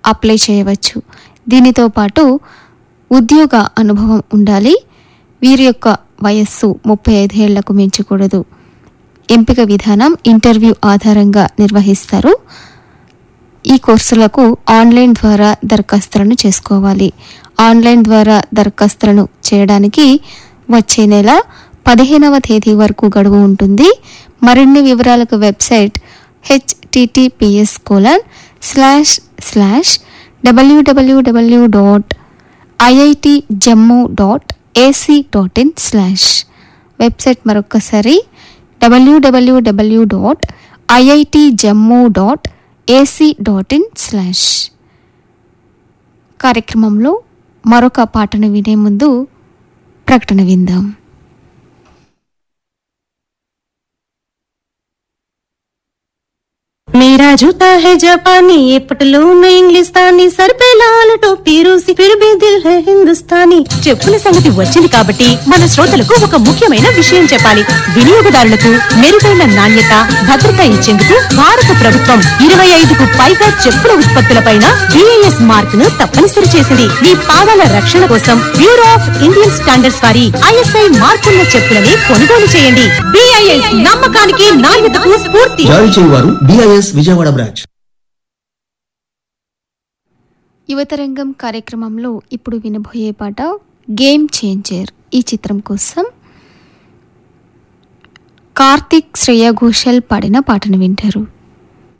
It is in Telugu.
అప్లై చేయవచ్చు దీనితో పాటు ఉద్యోగ అనుభవం ఉండాలి వీరి యొక్క వయస్సు ముప్పై ఐదేళ్లకు మించకూడదు ఎంపిక విధానం ఇంటర్వ్యూ ఆధారంగా నిర్వహిస్తారు ఈ కోర్సులకు ఆన్లైన్ ద్వారా దరఖాస్తులను చేసుకోవాలి ఆన్లైన్ ద్వారా దరఖాస్తులను చేయడానికి వచ్చే నెల పదిహేనవ తేదీ వరకు గడువు ఉంటుంది మరిన్ని వివరాలకు website HTTPS colon slash slash WWW dot IIT Jammu dot AC dot in slash website మరొకసారి WWW dot IIT Jammu dot AC dot in slash కార్యక్రమంలో మరొక పాటను వినే ముందు ప్రకటన విందాం मेरा जूता है जापानी ये पटलून इंग्लिस्तानी सर पे लाल टोपी रूसी फिर भी दिल है हिंदुस्तानी చెప్పుల సంగతి వచ్చింది కాబట్టి మన శ్రోతలకు ఒక ముఖ్యమైన విషయం చెప్పాలి వినియోగదారులకు మెరుగైన నాణ్యత భద్రత ఇచ్చేందుకు భారత ప్రభుత్వం ఇరవై ఐదుకు పైగా చెప్పుల ఉత్పత్తులపైన బిఐఎస్ మార్క్ ను తప్పనిసరి చేసింది మీ పాదాల రక్షణ కోసం బ్యూరో ఆఫ్ ఇండియన్ స్టాండర్డ్స్ వారి ఐఎస్ఐ మార్కున్న చెప్పులని కొనుగోలు చేయండి బిఐఎస్ నమ్మకానికి నాణ్యతకు స్ఫూర్తి జారీ చేయువారు డిఐఎస్ విజయవాడ బ్రాంచ్ యువతరంగం కార్యక్రమంలో ఇప్పుడు వినబోయే పాట గేమ్ చేంజర్ ఈ చిత్రం కోసం కార్తిక్ శ్రేయ ఘోషల్ పాడిన పాటను వింటారు